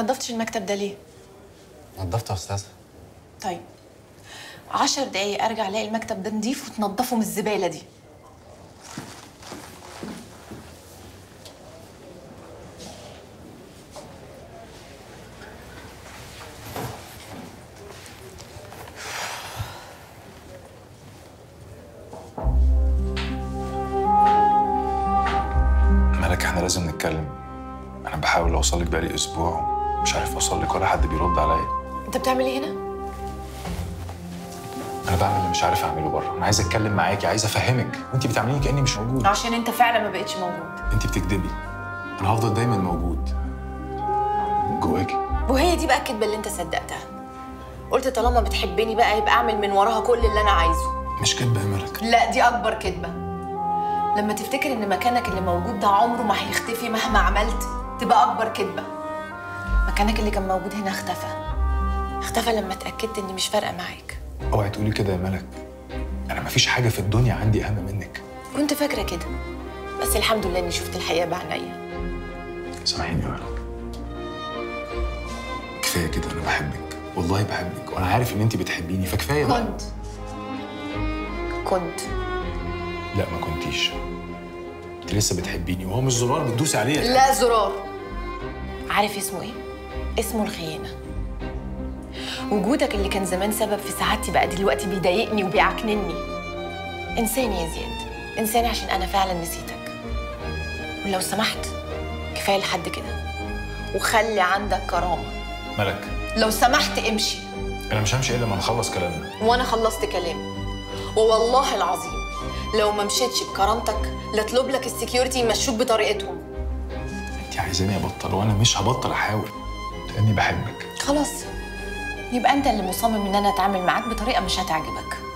ما نضفتش المكتب ده ليه نضفت يا استاذه طيب عشر دقايق ارجع الاقي المكتب ده نضيف وتنضفه من الزباله دي مالك احنا لازم نتكلم انا بحاول اوصل لك بقالي اسبوع مش عارف اوصل لك ولا حد بيرد عليا انت بتعمل ايه هنا انا بعمل اللي مش عارف اعمله بره انا عايز اتكلم معاكي عايز افهمك وانت بتعمليني كاني مش موجود عشان انت فعلا ما بقتش موجود انت بتكدبي انا هفضل دايما موجود جواكي وهي دي بقى الكدبه اللي انت صدقتها قلت طالما بتحبني بقى يبقى اعمل من وراها كل اللي انا عايزه مش كدبه يا ملك لا دي اكبر كدبه لما تفتكر ان مكانك اللي موجود ده عمره ما هيختفي مهما عملت تبقى اكبر كدبه مكانك اللي كان موجود هنا اختفى اختفى لما اتاكدت اني مش فارقه معاك اوعي تقولي كده يا ملك انا مفيش حاجه في الدنيا عندي اهم منك كنت فاكره كده بس الحمد لله اني شفت الحقيقه بعينيا سامحيني يا ملك كفايه كده انا بحبك والله بحبك وانا عارف ان انت بتحبيني فكفايه بقى كنت كنت لا ما كنتيش انت لسه بتحبيني وهو مش زرار بتدوسي عليه لا زرار عارف اسمه ايه اسمه الخيانه وجودك اللي كان زمان سبب في سعادتي بقى دلوقتي بيضايقني وبيعكنني انساني يا زياد انساني عشان انا فعلا نسيتك ولو سمحت كفايه لحد كده وخلي عندك كرامه ملك لو سمحت امشي انا مش همشي الا لما نخلص كلامنا وانا خلصت كلامي ووالله العظيم لو ما مشيتش بكرامتك لاطلب لك السكيورتي يمشوك بطريقتهم انت عايزاني ابطل وانا مش هبطل احاول لاني بحبك خلاص يبقى انت اللي مصمم ان انا اتعامل معاك بطريقه مش هتعجبك